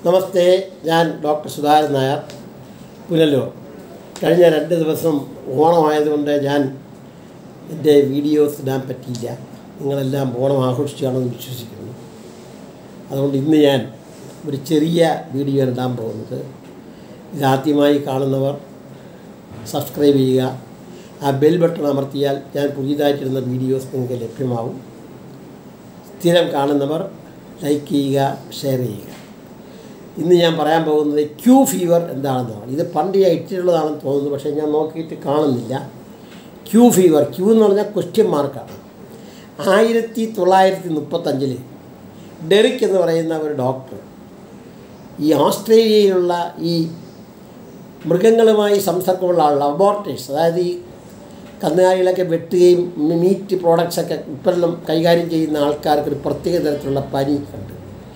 നമസ്തേ ഞാൻ ഡോക്ടർ സുധാകരൻ നായർ പുനലൂർ കഴിഞ്ഞ രണ്ട് ദിവസം ഓണമായതുകൊണ്ട് ഞാൻ എൻ്റെ വീഡിയോസ് ഇടാൻ പറ്റിയില്ല നിങ്ങളെല്ലാം ഓണം ആഘോഷിച്ചാണെന്ന് വിശ്വസിക്കുന്നു അതുകൊണ്ട് ഇന്ന് ഞാൻ ഒരു ചെറിയ വീഡിയോ ഇടാൻ പോകുന്നത് ഇതാദ്യമായി കാണുന്നവർ സബ്സ്ക്രൈബ് ചെയ്യുക ആ ബെൽ ബട്ടൺ അമർത്തിയാൽ ഞാൻ പുതിയതായിട്ടിരുന്ന വീഡിയോസ് നിങ്ങൾക്ക് ലഭ്യമാവും സ്ഥിരം കാണുന്നവർ ലൈക്ക് ചെയ്യുക ഷെയർ ചെയ്യുക ഇന്ന് ഞാൻ പറയാൻ പോകുന്നത് ക്യൂ ഫീവർ എന്താണെന്നാണ് ഇത് പണ്ട് ഞാൻ ഇട്ടിട്ടുള്ളതാണെന്ന് തോന്നുന്നു പക്ഷേ ഞാൻ നോക്കിയിട്ട് കാണുന്നില്ല ക്യൂ ഫീവർ ക്യൂ എന്ന് പറഞ്ഞാൽ ക്വസ്റ്റ്യൻ മാർക്കാണ് ആയിരത്തി തൊള്ളായിരത്തി മുപ്പത്തഞ്ചിൽ ഡെറിക് എന്ന് പറയുന്ന ഒരു ഡോക്ടർ ഈ ഓസ്ട്രേലിയയിലുള്ള ഈ മൃഗങ്ങളുമായി സംസർഗമുള്ള ആളുകൾ അബോർട്ടേഴ്സ് അതായത് ഈ കന്നുകാലികളൊക്കെ വെട്ടുകയും മീറ്റ് പ്രോഡക്ട്സൊക്കെ ഉൽപ്പന്നം കൈകാര്യം ചെയ്യുന്ന ആൾക്കാർക്ക് ഒരു പ്രത്യേക തരത്തിലുള്ള പനി ഉണ്ട്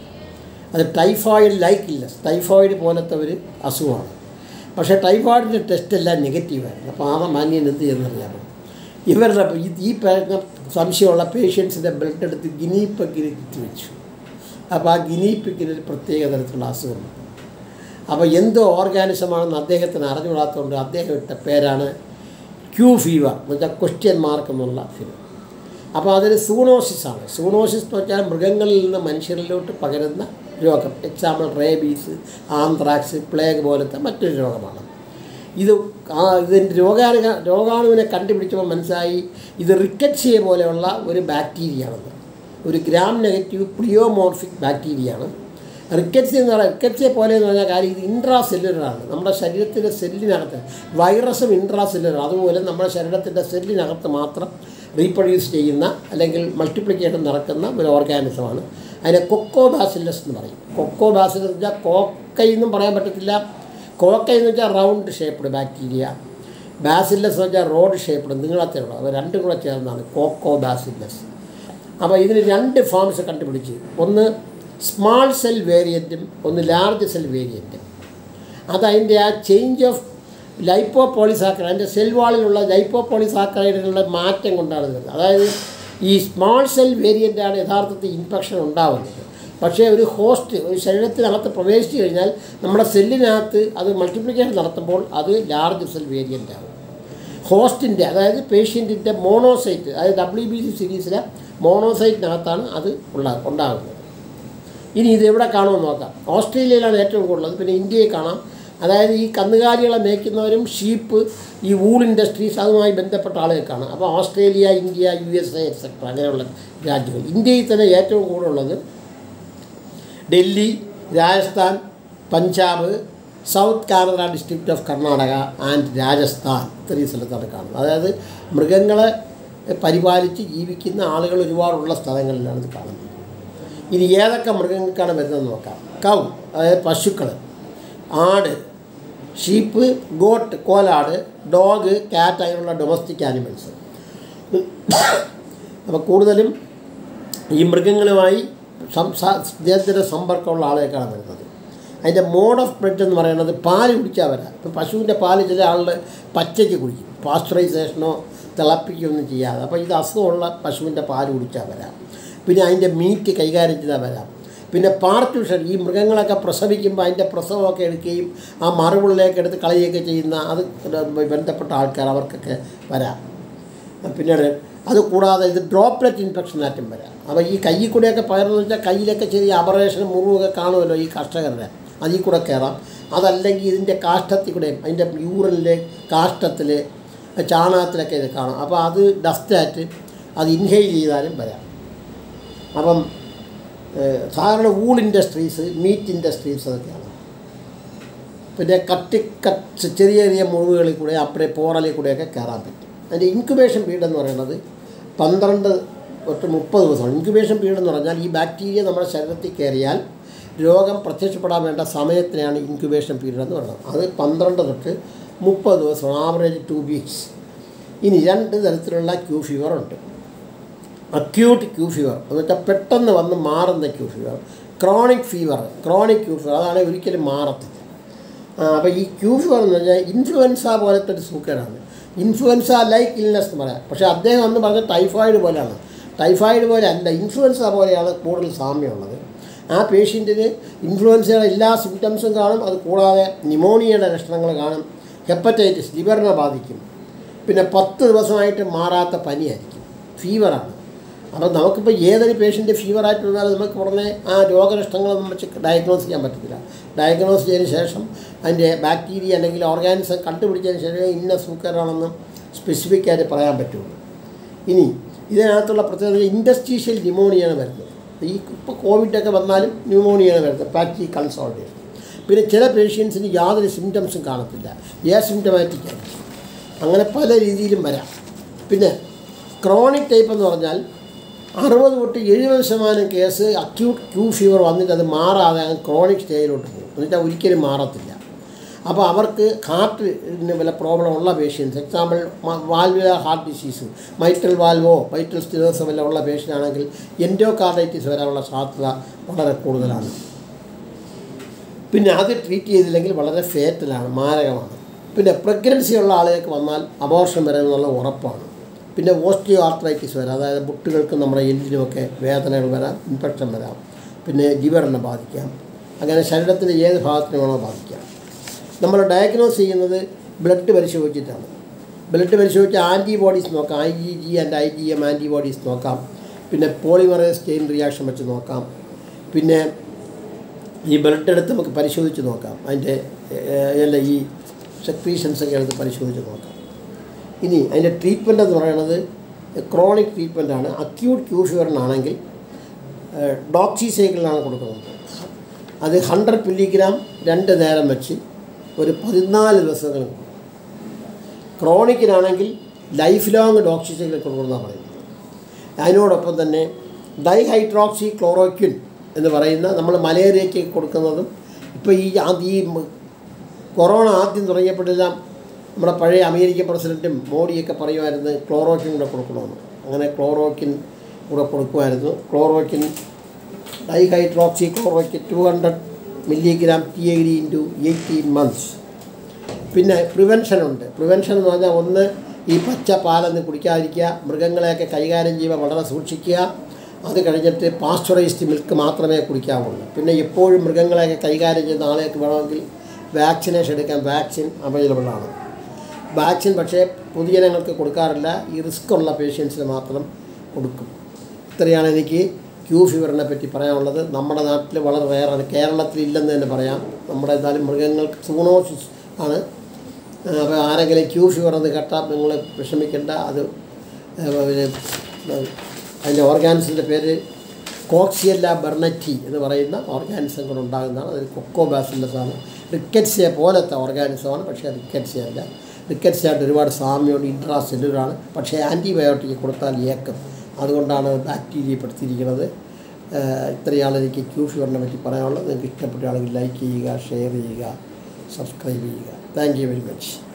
അത് ടൈഫോയിഡ് ലൈക്ക് ഇല്ലസ് ടൈഫോയിഡ് പോലത്തെ ഒരു അസുഖമാണ് പക്ഷേ ടൈഫോയിഡിൻ്റെ ടെസ്റ്റ് എല്ലാം നെഗറ്റീവായിരുന്നു അപ്പോൾ ആ മാന്യൻ എന്ത് ചെയ്യുന്നറിയാമോ ഇവരുടെ ഈ- ഈ പേ- സംശയമുള്ള പേഷ്യൻസിൻ്റെ ബ്ലഡ് എടുത്ത് ഗിനീപ്പക്കിന് കുത്തി വെച്ചു അപ്പോൾ ആ ഗിനീപ്പിക്കിന് ഒരു പ്രത്യേക തരത്തിലുള്ള അസുഖമുണ്ട് അപ്പോൾ എന്തോ ഓർഗാനിസമാണെന്ന് അദ്ദേഹത്തിന് അറിഞ്ഞുകൂടാത്തതുകൊണ്ട് അദ്ദേഹം ഇട്ട പേരാണ് ക്യൂ ഫീവർ എന്ന് വെച്ചാൽ ക്വസ്റ്റ്യൻ മാർക്ക് എന്നുള്ള ഫീവർ അപ്പോൾ അതൊരു സൂണോസിസ് ആണ് സൂണോസിസ് എന്ന് വെച്ചാൽ മൃഗങ്ങളിൽ നിന്ന് മനുഷ്യരിലോട്ട് പകരുന്ന രോഗം എക്സാമ്പിൾ റേബീസ് ആന്ത്രാക്സ് പ്ലേഗ് പോലത്തെ മറ്റൊരു രോഗമാണ് ഇത് ആ ഇതിൻ്റെ രോഗാണു രോഗാണുവിനെ കണ്ടുപിടിച്ചപ്പോൾ മനസ്സിലായി ഇത് റിക്കറ്റ്സിയെ പോലെയുള്ള ഒരു ബാക്ടീരിയയാണെന്ന് ഒരു ഗ്രാം നെഗറ്റീവ് പ്രിയോമോർഫിക് ബാക്ടീരിയയാണ് റിക്കറ്റ്സി എന്ന് പറഞ്ഞാൽ റിക്കറ്റ്സിയെ പോലെ എന്ന് പറഞ്ഞാൽ കാര്യം ഇത് ഇൻട്രാ സെല്ലുലറാണ് നമ്മുടെ ശരീരത്തിൻ്റെ സെല്ലിനകത്ത് വൈറസും ഇൻട്രാ സെല്ലുലർ അതുപോലെ നമ്മുടെ ശരീരത്തിൻ്റെ സെല്ലിനകത്ത് മാത്രം റീപ്രൊഡ്യൂസ് ചെയ്യുന്ന അല്ലെങ്കിൽ മൾട്ടിപ്ലിക്കേഷൻ നടക്കുന്ന ഒരു ഓർഗാനിസമാണ് അതിനെ കൊക്കോ ബാസിലസ് എന്ന് പറയും കൊക്കോ ബാസിലസ് എന്ന് വെച്ചാൽ കോക്കയെന്നും പറയാൻ പറ്റത്തില്ല കോക്ക എന്ന് വെച്ചാൽ റൗണ്ട് ഷേപ്പ്ഡ് ബാക്ടീരിയ ബാസില്ലസ് എന്ന് വെച്ചാൽ റോഡ് ഷേപ്പ്ഡ് നീളത്തിലുള്ള അവ രണ്ടും കൂടെ ചേർന്നാണ് കോക്കോ ബാസില്ലസ് അപ്പോൾ ഇതിന് രണ്ട് ഫോംസ് കണ്ടുപിടിച്ച് ഒന്ന് സ്മാൾ സെൽ വേരിയൻറ്റും ഒന്ന് ലാർജ് സെൽ വേരിയൻറ്റും അതതിൻ്റെ ആ ചേഞ്ച് ഓഫ് ലൈപ്പോ പോളിസാക്കറൈഡ് അതിൻ്റെ സെൽ വാളിലുള്ള ലൈപ്പോ പോളിസാക്കറൈഡിനുള്ള മാറ്റം കൊണ്ടാണ് ഇത് വരുന്നത് അതായത് ഈ സ്മാൾ സെൽ വേരിയൻ്റാണ് യഥാർത്ഥത്തിൽ ഇൻഫെക്ഷൻ ഉണ്ടാകുന്നത് പക്ഷേ ഒരു ഹോസ്റ്റ് ഒരു ശരീരത്തിനകത്ത് പ്രവേശിച്ചു കഴിഞ്ഞാൽ നമ്മുടെ സെല്ലിനകത്ത് അത് മൾട്ടിപ്ലിക്കേഷൻ നടത്തുമ്പോൾ അത് ലാർജ് സെൽ വേരിയൻ്റ് ആകും ഹോസ്റ്റിൻ്റെ അതായത് പേഷ്യൻറ്റിൻ്റെ മോണോസൈറ്റ് അതായത് ഡബ്ല്യു ബി സി സീരീസിലെ മോണോസൈറ്റിനകത്താണ് അത് ഉള്ള ഉണ്ടാകുന്നത് ഇനി ഇത് എവിടെ കാണുമെന്ന് നോക്കാം ഓസ്ട്രേലിയയിലാണ് ഏറ്റവും കൂടുതൽ പിന്നെ ഇന്ത്യയിൽ കാണാം അതായത് ഈ കന്നുകാലികളെ മേയ്ക്കുന്നവരും ഷീപ്പ് ഈ വൂൾ ഇൻഡസ്ട്രീസ് അതുമായി ബന്ധപ്പെട്ട ആളുകൾ കാണാം അപ്പോൾ Australia India U S A etcetera അങ്ങനെയുള്ള രാജ്യങ്ങൾ ഇന്ത്യയിൽ തന്നെ ഏറ്റവും കൂടുതലുള്ളത് Delhi Rajasthan Punjab south Kanara district of Karnataka and Rajasthan ഇത്രയും സ്ഥലത്താണ് കാണുന്നത് അതായത് മൃഗങ്ങളെ പരിപാലിച്ച് ജീവിക്കുന്ന ആളുകൾ ഒരുപാടുള്ള സ്ഥലങ്ങളിലാണ് ഇത് കാണുന്നത് ഇനി ഏതൊക്കെ മൃഗങ്ങൾക്കാണ് വരുന്നതെന്ന് നോക്കാം കൗ അതായത് പശുക്കൾ ആട് ഷീപ്പ് ഗോട്ട് കോലാട് ഡോഗ് ക്യാറ്റ് അങ്ങനെയുള്ള ഡൊമസ്റ്റിക് ആനിമൽസ് അപ്പോൾ കൂടുതലും ഈ മൃഗങ്ങളുമായി സംസാ നിരന്തര സമ്പർക്കമുള്ള ആളുകൾക്കാണ് വരുന്നത് അതിൻ്റെ മോഡ് ഓഫ് ബ്രെഡ് എന്ന് പറയുന്നത് പാല് കുടിച്ചാൽ വരാം ഇപ്പോൾ പശുവിൻ്റെ പാല് ചില ആളുകൾ പച്ചയ്ക്ക് കുടിക്കും പാസ്ചറൈസേഷനോ തിളപ്പിക്കുകയൊന്നും ചെയ്യാതെ അപ്പോൾ ഇത് അസുഖമുള്ള പശുവിൻ്റെ പാല് കുടിച്ചാൽ വരാം പിന്നെ അതിൻ്റെ മീറ്റ് കൈകാര്യം ചെയ്താൽ വരാം പിന്നെ പാർട്യൂഷൻ ഈ മൃഗങ്ങളൊക്കെ പ്രസവിക്കുമ്പോൾ അതിൻ്റെ പ്രസവമൊക്കെ എടുക്കുകയും ആ മറുപിള്ളിലേക്ക് എടുത്ത് കളയുകയൊക്കെ ചെയ്യുന്ന അത് ബന്ധപ്പെട്ട ആൾക്കാർ അവർക്കൊക്കെ വരാം പിന്നീട് അത് കൂടാതെ ഇത് ഡ്രോപ്ലെറ്റ് ഇൻഫെക്ഷനായിട്ടും വരാം അപ്പോൾ ഈ കയ്യിൽ കൂടെയൊക്കെ പകർന്നു വെച്ചാൽ കയ്യിലൊക്കെ ചെറിയ അപറേഷനും മുറിവൊക്കെ കാണുമല്ലോ ഈ കർഷകരുടെ അതിൽ കൂടെ കയറാം അതല്ലെങ്കിൽ ഇതിൻ്റെ കാഷ്ടത്തിൽ കൂടെയും അതിൻ്റെ യൂറിനിലെ കാഷ്ടത്തിൽ ചാണകത്തിലൊക്കെ ഇത് കാണാം അപ്പോൾ അത് ഡസ്റ്റായിട്ട് അത് ഇൻഹെയിൽ ചെയ്താലും വരാം അപ്പം ഏഹ്, സാധാരണ വൂൾ ഇൻഡസ്ട്രീസ് മീറ്റ് ഇൻഡസ്ട്രീസ് അതൊക്കെയാണ് പിന്നെ കട്ടി കട്ട് ചെറിയ ചെറിയ മുറിവുകളിൽ കൂടെ അപ്പറെ പോറലിൽ കൂടെയൊക്കെ കയറാൻ പറ്റും അതിൻ്റെ ഇൻക്യുബേഷൻ പീരീഡ് എന്ന് പറയുന്നത് പന്ത്രണ്ട് തൊട്ട് മുപ്പത് ദിവസമാണ് ഇൻക്യുബേഷൻ പീരീഡ് എന്ന് പറഞ്ഞാൽ ഈ ബാക്ടീരിയ നമ്മുടെ ശരീരത്തിൽ കയറിയാൽ രോഗം പ്രത്യക്ഷപ്പെടാൻ വേണ്ട സമയത്തിനാണ് ഇൻക്യുബേഷൻ പീരീഡ് എന്ന് പറയുന്നത് അത് പന്ത്രണ്ട് തൊട്ട് മുപ്പത് ദിവസം ആവറേജ് ടു വീക്സ് ഇനി രണ്ട് തരത്തിലുള്ള ക്യൂ ഫീവർ ഉണ്ട് അക്യൂട്ട് ക്യൂ ഫീവർ എന്ന് വെച്ചാൽ പെട്ടെന്ന് വന്ന് മാറുന്ന Q fever chronic fever chronic Q fever അതാണ് ഒരിക്കലും മാറത്തില്ല അപ്പോൾ ഈ ക്യൂ ഫീവർ എന്ന് പറഞ്ഞാൽ ഇൻഫ്ലുവൻസ പോലത്തെ ഒരു സൂക്കേടാണ് ഇൻഫ്ലുവൻസ ലൈക്ക് ഇൽനെസ് എന്ന് പറയാം പക്ഷേ അദ്ദേഹം അന്ന് പറഞ്ഞ ടൈഫോയിഡ് പോലെയാണ് ടൈഫോയിഡ് പോലെ അല്ല ഇൻഫ്ലുവൻസ പോലെയാണ് കൂടുതൽ സാമ്യമുള്ളത് ആ പേഷ്യൻറ്റിന് ഇൻഫ്ലുവൻസയുടെ എല്ലാ സിംറ്റംസും കാണും അത് കൂടാതെ ന്യൂമോണിയയുടെ ലക്ഷണങ്ങൾ കാണും ഹെപ്പറ്റൈറ്റിസ് ലിവറിനെ ബാധിക്കും പിന്നെ പത്ത് ദിവസമായിട്ട് മാറാത്ത പനിയായിരിക്കും ഫീവറാണ് അപ്പോൾ നമുക്കിപ്പോൾ ഏതൊരു പേഷ്യൻ്റ് ഫീവറായിട്ട് വന്നാലും നമുക്ക് ഉടനെ ആ രോഗലക്ഷണങ്ങളൊന്നും വെച്ച് ഡയഗ്നോസ് ചെയ്യാൻ പറ്റത്തില്ല ഡയഗ്നോസ് ചെയ്തതിന് ശേഷം അതിൻ്റെ ബാക്ടീരിയ അല്ലെങ്കിൽ ഓർഗാനിസം കണ്ടുപിടിച്ചതിന് ശേഷം ഇന്ന സൂക്കറാണെന്ന് സ്പെസിഫിക് ആയിട്ട് പറയാൻ പറ്റുള്ളൂ ഇനി ഇതിനകത്തുള്ള പ്രത്യേകത ഇൻഡസ്ട്രീഷ്യൽ ന്യൂമോണിയാണ് വരുന്നത് ഈ ഇപ്പോൾ കോവിഡൊക്കെ വന്നാലും ന്യൂമോണിയാണ് വരുന്നത് പാറ്റി കൺസോൾട്ടേഷൻ പിന്നെ ചില പേഷ്യൻസിന് യാതൊരു സിംറ്റംസും കാണത്തില്ല ഏ സിംറ്റമാറ്റിക് ആയിരിക്കും അങ്ങനെ പല രീതിയിലും വരാം പിന്നെ ക്രോണിക് ടൈപ്പ് എന്ന് പറഞ്ഞാൽ അറുപത് തൊട്ട് എഴുപത് ശതമാനം കേസ് അക്യൂട്ട് ക്യൂ ഫീവർ വന്നിട്ട് അത് മാറാതെ അങ്ങ് ക്രോണിക് സ്റ്റേജിലോട്ട് പോകും എന്നുവെച്ചാൽ ഒരിക്കലും മാറത്തില്ല അപ്പോൾ അവർക്ക് ഹാർട്ടിന് വല്ല പ്രോബ്ലം ഉള്ള patients example valvular heart disease mitral വാൽവോ മൈറ്റൽ സ്റ്റിനേഴ്സോ വല്ല ഉള്ള പേഷ്യൻ്റ് ആണെങ്കിൽ എൻഡോകാർഡൈറ്റിസ് വരാനുള്ള സാധ്യത വളരെ കൂടുതലാണ് പിന്നെ അത് ട്രീറ്റ് ചെയ്തില്ലെങ്കിൽ വളരെ ഫേറ്റലാണ് മാരകമാണ് പിന്നെ പ്രഗ്നൻസി ഉള്ള ആളുകൾക്ക് വന്നാൽ അബോർഷൻ വരുമെന്നുള്ള ഉറപ്പാണ് പിന്നെ ഓസ്റ്റിയോ ആർത്രൈറ്റിസ് വരാം അതായത് മുട്ടുകൾക്കും നമ്മുടെ എല്ലിനുമൊക്കെ വേദനകൾ വരാം ഇൻഫെക്ഷൻ വരാം പിന്നെ ലിവറിനെ ബാധിക്കാം അങ്ങനെ ശരീരത്തിൻ്റെ ഏത് ഭാഗത്തിനെ വേണോ ബാധിക്കാം നമ്മൾ ഡയഗ്നോസ് ചെയ്യുന്നത് ബ്ലഡ് പരിശോധിച്ചിട്ടാണ് ബ്ലഡ് പരിശോധിച്ച് ആൻറ്റിബോഡീസ് നോക്കാം I G G and I G M antibodies നോക്കാം പിന്നെ പോളിമറേസ് ചെയിൻ റിയാക്ഷൻ വെച്ച് നോക്കാം പിന്നെ ഈ ബ്ലഡ് എടുത്ത് നമുക്ക് പരിശോധിച്ച് നോക്കാം അതിൻ്റെ അല്ല ഈ സെക്രീഷൻസ് ഒക്കെ എടുത്ത് പരിശോധിച്ച് നോക്കാം ഇനി അതിൻ്റെ ട്രീറ്റ്മെൻറ്റ് എന്ന് പറയുന്നത് ക്രോണിക് ട്രീറ്റ്മെൻറ്റാണ് അക്യൂട്ട് ക്യൂ ഫീവറിനാണെങ്കിൽ ഡോക്സി സൈക്കിളിലാണ് കൊടുക്കുന്നത് അത് ഹൺഡ്രഡ് മില്ലിഗ്രാം രണ്ട് നേരം വെച്ച് ഒരു പതിനാല് ദിവസങ്ങൾ ക്രോണിക്കിനാണെങ്കിൽ ലൈഫ് ലോങ് ഡോക്സി സൈക്കിൾ കൊടുക്കുന്നതാണ് പറയുന്നത് അതിനോടൊപ്പം തന്നെ ഡൈഹൈഡ്രോക്സി ക്ലോറോക്വിൻ എന്ന് പറയുന്ന നമ്മൾ മലേറിയയ്ക്ക് കൊടുക്കുന്നതും ഇപ്പോൾ ഈ ആദ്യ ഈ കൊറോണ ആദ്യം തുടങ്ങിയപ്പോഴെല്ലാം നമ്മുടെ പഴയ അമേരിക്കൻ പ്രസിഡൻറ്റും മോഡിയൊക്കെ പറയുമായിരുന്നു ക്ലോറോക്കിൻ കൂടെ കൊടുക്കണമെന്ന് അങ്ങനെ ക്ലോറോക്കിൻ കൂടെ കൊടുക്കുമായിരുന്നു chloroquine dihydroxy chloroquine two hundred milligram T I D into eighteen months പിന്നെ പ്രിവെൻഷൻ ഉണ്ട് പ്രിവെൻഷൻ എന്ന് പറഞ്ഞാൽ ഒന്ന് ഈ പച്ച പാലൊന്നും കുടിക്കാതിരിക്കുക മൃഗങ്ങളെയൊക്കെ കൈകാര്യം ചെയ്യുമ്പോൾ വളരെ സൂക്ഷിക്കുക അത് കഴിഞ്ഞിട്ട് പാസ്ചറൈസ്ഡ് മിൽക്ക് മാത്രമേ കുടിക്കാവുള്ളൂ പിന്നെ എപ്പോഴും മൃഗങ്ങളെയൊക്കെ കൈകാര്യം ചെയ്യുന്ന ആളെയൊക്കെ വേണമെങ്കിൽ വാക്സിനേഷൻ എടുക്കാൻ വാക്സിൻ അവൈലബിൾ ആണ് വാക്സിൻ പക്ഷേ പൊതുജനങ്ങൾക്ക് കൊടുക്കാറില്ല ഈ റിസ്ക് ഉള്ള പേഷ്യൻസിന് മാത്രം കൊടുക്കും ഇത്രയാണ് എനിക്ക് ക്യൂ ഫീവറിനെ പറ്റി പറയാനുള്ളത് നമ്മുടെ നാട്ടിൽ വളരെ റെയറാണ് കേരളത്തിൽ ഇല്ലെന്ന് തന്നെ പറയാം നമ്മുടെ ഏതായാലും മൃഗങ്ങൾക്ക് സൂണോസിസ് ആണ് അപ്പോൾ ആരെങ്കിലും ക്യൂ ഫീവർ എന്ന് കേട്ടാൽ നിങ്ങൾ വിഷമിക്കേണ്ട അത് പിന്നെ അതിൻ്റെ ഓർഗാനിസിൻ്റെ പേര് കോക്സിയല്ല ബെർണറ്റി എന്ന് പറയുന്ന ഓർഗാനിസം കൊണ്ട് ഉണ്ടാകുന്നതാണ് അതൊരു കൊക്കോ ബാസിലസ് ആണ് റിക്കറ്റ്സിയ പോലത്തെ ഓർഗാനിസമാണ് പക്ഷേ റിക്കറ്റ്സിയ അല്ല റിക്കറ്റ്സിയായിട്ട് ഒരുപാട് സാമ്യമുണ്ട് ഇൻട്രാ സെല്ലുലാണ് പക്ഷേ ആൻറ്റിബയോട്ടിക് കൊടുത്താൽ ഏക്കും അതുകൊണ്ടാണ് ബാക്ടീരിയ പെടുത്തിയിരിക്കുന്നത് ഇത്രയാണ് എനിക്ക് ക്യൂ ഫീവറിനെ പറ്റി പറയാനുള്ളത് നിങ്ങൾക്ക് ഇഷ്ടപ്പെട്ടാണെങ്കിൽ ലൈക്ക് ചെയ്യുക ഷെയർ ചെയ്യുക സബ്സ്ക്രൈബ് ചെയ്യുക താങ്ക് യു വെരി മച്ച്